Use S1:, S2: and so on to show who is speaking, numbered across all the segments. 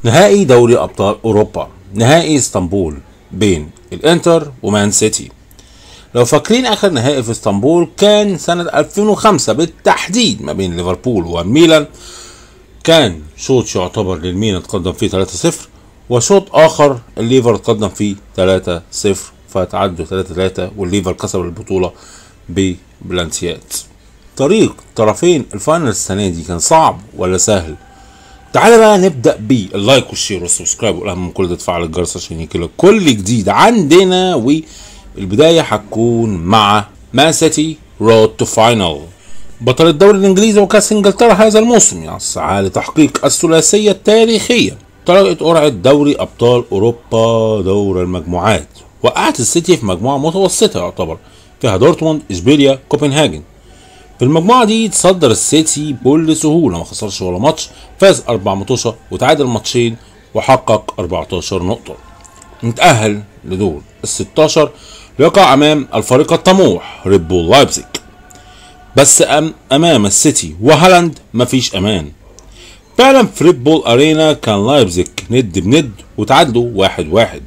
S1: نهائي دوري ابطال اوروبا نهائي اسطنبول بين الانتر ومان سيتي لو فاكرين اخر نهائي في اسطنبول كان سنة 2005 بالتحديد ما بين ليفربول وميلان كان شوط يعتبر للميلان تقدم فيه 3-0 وشوط اخر الليفر تقدم فيه 3-0 فتعدوا 3-3 والليفر كسب البطولة ببلانتيات طريق طرفين الفاينل السنة دي كان صعب ولا سهل تعالى بقى نبدا باللايك والشير والسبسكرايب والاهم من كل ده تفعل الجرس عشان يجيلك كل جديد عندنا والبدايه هتكون مع مان سيتي رود تو فاينل بطل الدوري الانجليزي وكاس انجلترا هذا الموسم يسعى لتحقيق الثلاثيه التاريخيه طريقه قرعه دوري ابطال اوروبا دور المجموعات وقعت السيتي في مجموعه متوسطه يعتبر فيها دورتموند اشبيليا كوبنهاجن في المجموعة دي تصدر السيتي بكل سهولة ما خسرش ولا ماتش فاز أربع ماتشات وتعادل ماتشين وحقق 14 نقطة نتأهل لدور ال 16 ليقع أمام الفريق الطموح ريد بول لايبزيج بس أم أمام السيتي وهالاند مفيش أمان فعلا في ريد بول أرينا كان لايبزيج ند بند وتعادلوا واحد واحد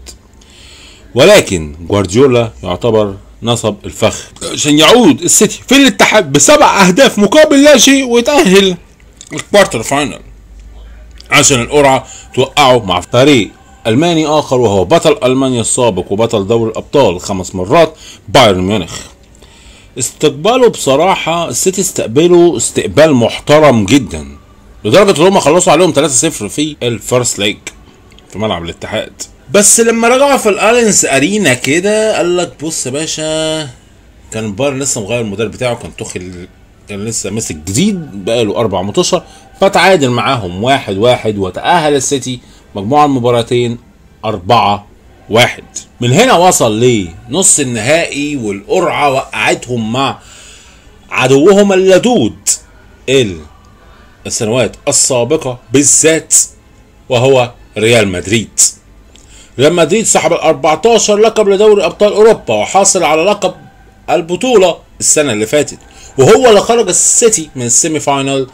S1: ولكن جوارديولا يعتبر نصب الفخ عشان يعود السيتي في الاتحاد بسبع اهداف مقابل لا شيء ويتاهل الكوارتر فاينل عشان القرعه توقعه مع فريق الماني اخر وهو بطل المانيا السابق وبطل دوري الابطال خمس مرات بايرن ميونخ استقباله بصراحه السيتي استقبله استقبال محترم جدا لدرجه ان هم خلصوا عليهم 3-0 في الفيرست ليج في ملعب الاتحاد بس لما رجعوا في الالينز ارينا كده قال لك بص يا باشا كان بايرن لسه مغير المدرب بتاعه كان توخل كان لسه ماسك جديد بقاله اربع ماتشات فتعادل معاهم واحد واحد وتأهل السيتي مجموعة المباراتين أربعة واحد من هنا وصل لنص النهائي والقرعة وقعتهم مع عدوهم اللدود السنوات السابقة بالذات وهو ريال مدريد ريال مدريد سحب ال 14 لقب لدوري ابطال اوروبا وحاصل على لقب البطوله السنه اللي فاتت وهو اللي خرج السيتي من السيمي فاينل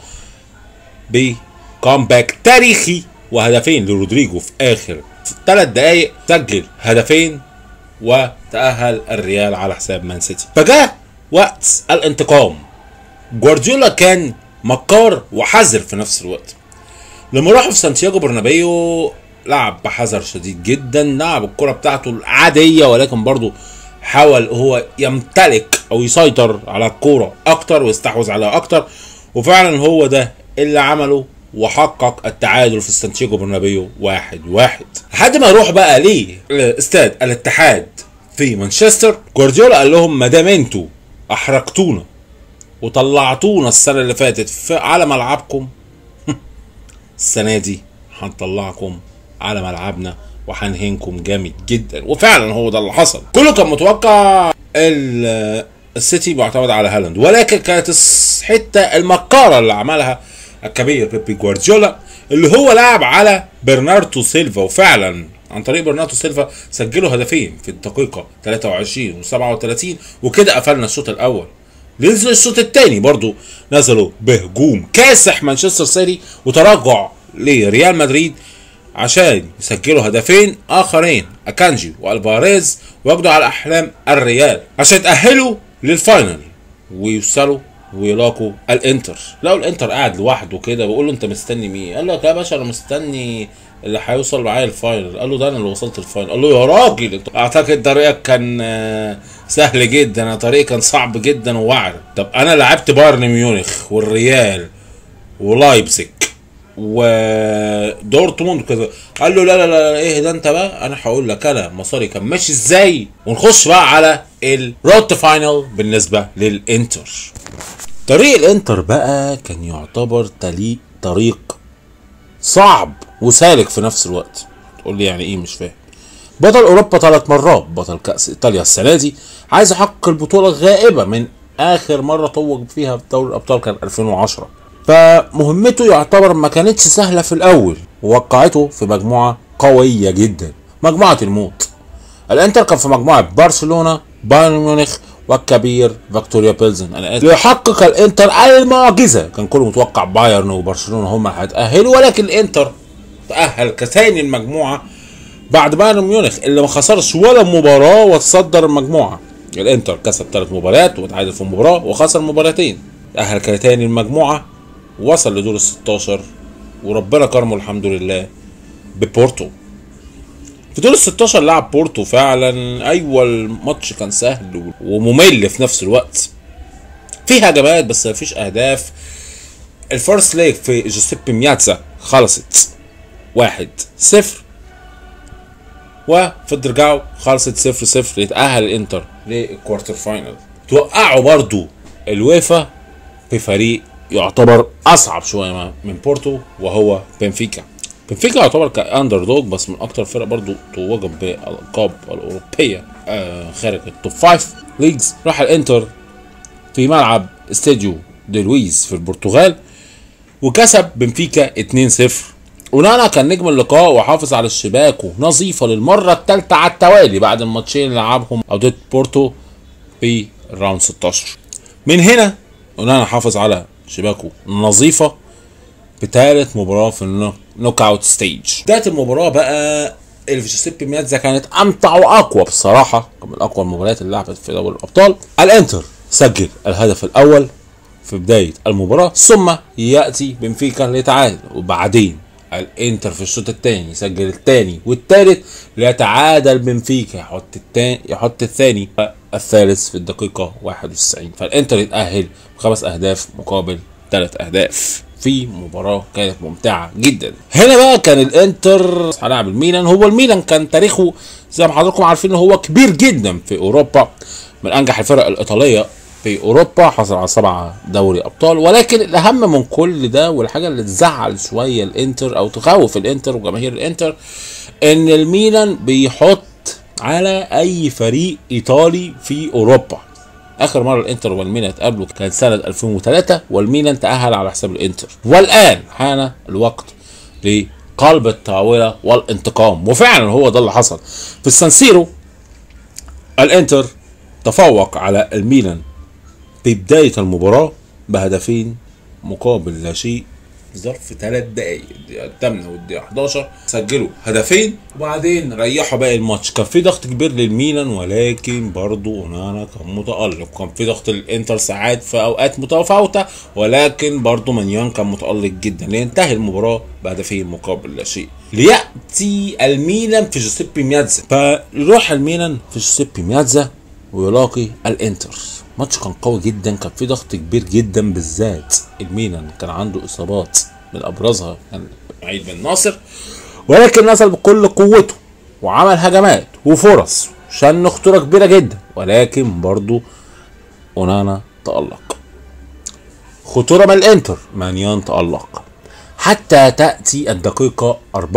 S1: بكامباك تاريخي وهدفين لرودريجو في اخر ثلاث دقائق سجل هدفين وتأهل الريال على حساب مان سيتي فجاء وقت الانتقام جوارديولا كان مكار وحذر في نفس الوقت لما راحوا في سانتياغو برنابيو لعب بحذر شديد جدا لعب الكرة بتاعته العادية ولكن برضه حاول هو يمتلك او يسيطر على الكورة اكتر ويستحوذ عليها اكتر وفعلا هو ده اللي عمله وحقق التعادل في سانتياغو برنابيو واحد واحد لحد ما يروح بقى ليه استاد الاتحاد في مانشستر جوارديولا قال لهم ما دام انتوا احرجتونا وطلعتونا السنه اللي فاتت في على ملعبكم السنه دي هنطلعكم على ملعبنا وهنهينكم جامد جدا وفعلا هو ده اللي حصل كله كان متوقع السيتي معتمد على هالاند ولكن كانت الحته المكاره اللي عملها الكبير بيبي جوارديولا اللي هو لعب على برناردو سيلفا وفعلا عن طريق برناردو سيلفا سجلوا هدفين في الدقيقه 23 و37 وكده قفلنا الشوط الاول نزل الشوط الثاني برضو نزلوا بهجوم كاسح مانشستر سيتي وتراجع لريال مدريد عشان يسجلوا هدفين اخرين اكانجي والفاريز ويقضوا على احلام الريال عشان يتاهلوا للفاينل ويوصلوا ويلاقوا الانتر لو الانتر قاعد لوحده كده بيقول له انت مستني مين قال له يا باشا انا مستني اللي هيوصل معايا الفاينل قال له ده انا اللي وصلت الفاينل قال له يا راجل اعتقد طريقك كان سهل جدا انا طريقي كان صعب جدا ووعر طب انا لعبت بايرن ميونخ والريال ولايبزيج ودورتموند كده قال له لا لا لا ايه ده انت بقى انا هقول لك انا مساري كان ماشي ازاي ونخش بقى على الرود فاينل بالنسبه للانتر طريق الانتر بقى كان يعتبر طريق طريق صعب وسالك في نفس الوقت تقول لي يعني ايه مش فاهم بطل اوروبا ثلاث مرات بطل كاس ايطاليا السنه دي عايز يحقق البطوله الغائبه من اخر مره توج فيها في دوري الابطال كان 2010 فمهمته يعتبر ما كانتش سهله في الاول ووقعته في مجموعه قويه جدا مجموعه الموت الانتر كان في مجموعه برشلونه بايرن ميونخ والكبير فيكتوريا بيلزن ليحقق الانتر المعجزه كان كله متوقع بايرن وبرشلونه هم هيتاهلوا ولكن الانتر تأهل كثاني المجموعة بعد بايرن ميونخ اللي ما خسرش ولا مباراة وتصدر المجموعة الانتر كسب ثلاث مباريات وتعادل في مباراة وخسر مباراتين تأهل كثاني المجموعة وصل لدور ال 16 وربنا كرمه الحمد لله ببورتو في دور ال 16 لعب بورتو فعلا ايوه الماتش كان سهل وممل في نفس الوقت في هجمات بس مفيش اهداف الفيرست ليج في جوزيبي مياتزا خلصت واحد صفر وفي الدرجاو خلصت صفر صفر يتأهل الانتر للكوارتر فاينل توقعوا برضو الويفا في فريق يعتبر اصعب شويه من بورتو وهو بنفيكا بنفيكا يعتبر كاندر دوج بس من اكتر فرق برضو توجت بالالقاب الاوروبيه آه خارج التوب فايف ليجز راح الانتر في ملعب استاديو دي لويز في البرتغال وكسب بنفيكا 2-0 ونانا كان نجم اللقاء وحافظ على الشباك نظيفة للمرة الثالثة على التوالي بعد الماتشين اللي لعبهم ضد بورتو في الراوند 16 من هنا ونانا حافظ على شباكه نظيفة بثالث مباراة في النوك اوت ستيج بداية المباراة بقى الفيجوسيبي مياتزا كانت امتع واقوى بصراحة من اقوى المباريات اللي لعبت في دوري الابطال الانتر سجل الهدف الاول في بداية المباراة ثم يأتي بنفيكا ليتعادل وبعدين الانتر في الشوط الثاني يسجل الثاني والثالث ليتعادل بنفيكا يحط الثاني يحط الثاني الثالث في الدقيقة 91 فالانتر يتأهل بخمس اهداف مقابل ثلاث اهداف في مباراة كانت ممتعة جدا هنا بقى كان الانتر هنلعب الميلان هو الميلان كان تاريخه زي ما حضراتكم عارفين ان هو كبير جدا في اوروبا من انجح الفرق الايطالية في اوروبا حصل على سبعة دوري ابطال ولكن الاهم من كل ده والحاجه اللي تزعل شويه الانتر او تخوف الانتر وجماهير الانتر ان الميلان بيحط على اي فريق ايطالي في اوروبا اخر مره الانتر والميلان اتقابلوا كانت سنه 2003 والميلان تاهل على حساب الانتر والان حان الوقت لقلب الطاوله والانتقام وفعلا هو ده اللي حصل في السانسيرو الانتر تفوق على الميلان في بداية المباراة بهدفين مقابل لا شيء ظرف ثلاث دقايق الدقيقة الثامنة والدقيقة 11 سجلوا هدفين وبعدين ريحوا باقي الماتش كان في ضغط كبير للميلان ولكن برضو اونانا كان متألق كان في ضغط للانتر ساعات في اوقات متفاوتة ولكن برضو مانيان كان متألق جدا لينتهي المباراة بهدفين مقابل لا شيء ليأتي الميلان في جوزيبي مياتزا فيروح الميلان في جوزيبي مياتزا ويلاقي الانتر ماتش كان قوي جدا كان في ضغط كبير جدا بالذات الميلان كان عنده اصابات من ابرزها كان عيد بن ناصر ولكن نزل بكل قوته وعمل هجمات وفرص شن خطوره كبيره جدا ولكن برضو اونانا تالق خطوره من الانتر مانيان تالق حتى تأتي الدقيقة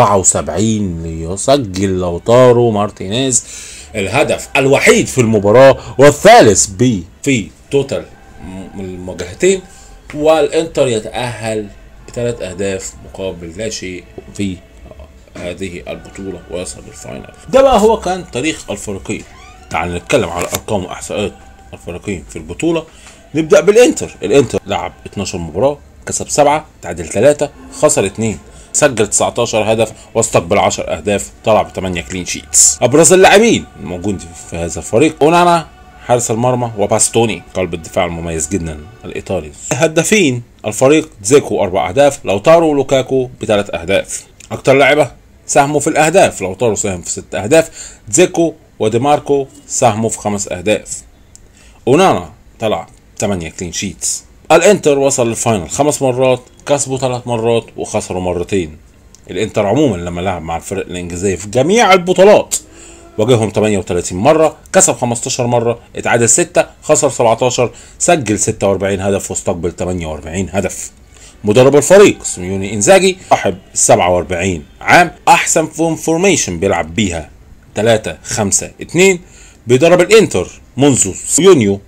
S1: 74 ليسجل لوتارو مارتينيز الهدف الوحيد في المباراة والثالث ب في توتال المواجهتين والانتر يتأهل بثلاث أهداف مقابل لا شيء في هذه البطولة ويصل للفاينل ده بقى هو كان تاريخ الفريقين تعال نتكلم على أرقام وإحصاءات الفريقين في البطولة نبدأ بالإنتر الإنتر لعب 12 مباراة كسب سبعة تعادل ثلاثة خسر اثنين سجل 19 هدف واستقبل 10 اهداف طلع ب 8 كلين شيتس ابرز اللاعبين الموجود في هذا الفريق اونانا حارس المرمى وباستوني قلب الدفاع المميز جدا الايطالي هدافين الفريق زيكو اربع اهداف لوتارو ولوكاكو بثلاث اهداف اكتر لاعبه ساهموا في الاهداف لوتارو ساهم في ست اهداف زيكو وديماركو ساهموا في خمس اهداف اونانا طلع 8 كلين شيتس الانتر وصل للفاينل خمس مرات كسبوا ثلاث مرات وخسروا مرتين الانتر عموما لما لعب مع الفرق الانجليزيه في جميع البطولات واجههم 38 مره كسب 15 مره اتعادل 6 خسر 17 سجل 46 هدف واستقبل 48 هدف مدرب الفريق سيميوني انزاجي صاحب 47 عام احسن فورم فورميشن بيلعب بيها 3 5 2 بيدرب الانتر منذ يونيو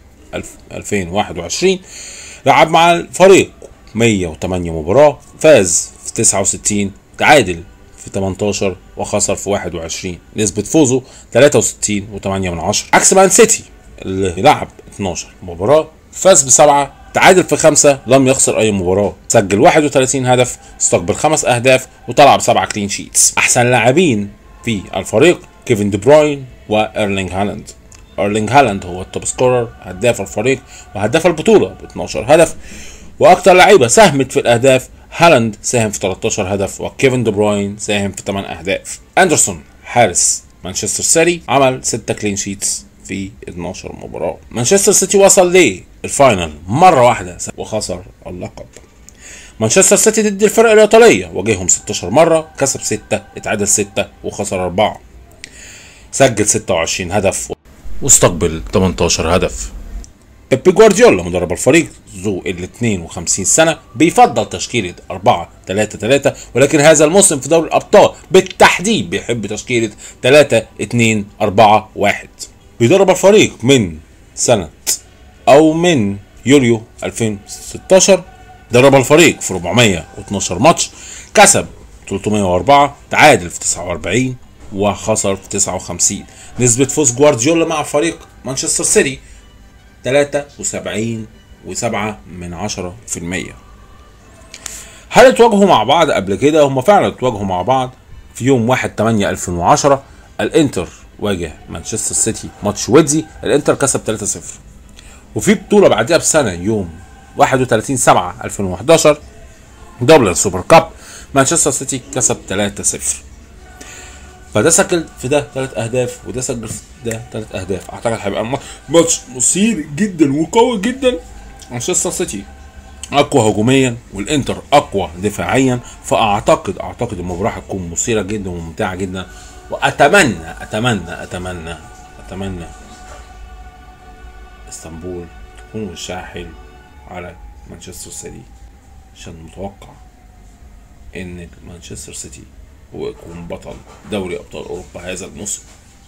S1: 2021 لعب مع الفريق 108 مباراة فاز في 69 تعادل في 18 وخسر في 21 نسبة فوزه 63 و8 من عشرة عكس مان سيتي اللي لعب 12 مباراة فاز بسبعة تعادل في خمسة لم يخسر أي مباراة سجل 31 هدف استقبل خمس أهداف وطلع بسبعة كلين شيتس أحسن لاعبين في الفريق كيفن دي بروين وإيرلينج هالاند إيرلينج هالاند هو التوب سكورر هداف الفريق وهداف البطولة ب 12 هدف وأكثر لعيبة ساهمت في الأهداف هالاند ساهم في 13 هدف وكيفن دي بروين ساهم في 8 أهداف أندرسون حارس مانشستر سيتي عمل 6 كلين شيتس في 12 مباراة مانشستر سيتي وصل للفاينل مرة واحدة وخسر اللقب مانشستر سيتي ضد الفرق الإيطالية واجههم 16 مرة كسب 6 اتعادل 6 وخسر 4 سجل 26 هدف واستقبل 18 هدف بيب جوارديولا مدرب الفريق ذو ال 52 سنة بيفضل تشكيلة 4 3 3 ولكن هذا الموسم في دوري الأبطال بالتحديد بيحب تشكيلة 3 2 4 1 بيدرب الفريق من سنة أو من يوليو 2016 درب الفريق في 412 ماتش كسب 304 تعادل في 49 وخسر في 59 نسبة فوز جوارديولا مع فريق مانشستر سيتي 73 و7 من 10 في المية هل اتواجهوا مع بعض قبل كده هم فعلا اتواجهوا مع بعض في يوم 1 8 2010 الانتر واجه مانشستر سيتي ماتش ويدزي الانتر كسب 3-0 وفي بطولة بعدها بسنة يوم 31 7 2011 دبلن سوبر كاب مانشستر سيتي كسب 3-0 فده سجل في ده ثلاث اهداف وده سجل في ده ثلاث اهداف اعتقد هيبقى ماتش مثير جدا وقوي جدا مانشستر سيتي اقوى هجوميا والانتر اقوى دفاعيا فاعتقد اعتقد المباراه هتكون مثيره جدا وممتعه جدا واتمنى اتمنى اتمنى اتمنى اسطنبول تكون وشها حلو على مانشستر سيتي عشان متوقع ان مانشستر سيتي هو يكون بطل دوري ابطال اوروبا هذا الموسم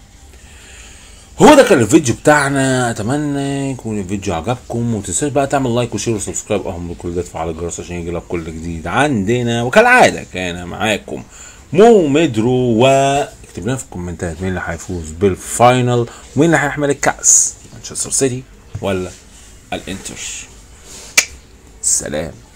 S1: هو ده كان الفيديو بتاعنا اتمنى يكون الفيديو عجبكم ومتنساش بقى تعمل لايك وشير وسبسكرايب اهم كل ده تفعل الجرس عشان يجي لك كل جديد عندنا وكالعاده كان معاكم مو مدرو واكتب لنا في الكومنتات مين اللي هيفوز بالفاينل ومين اللي هيحمل الكاس مانشستر سيتي ولا الانتر سلام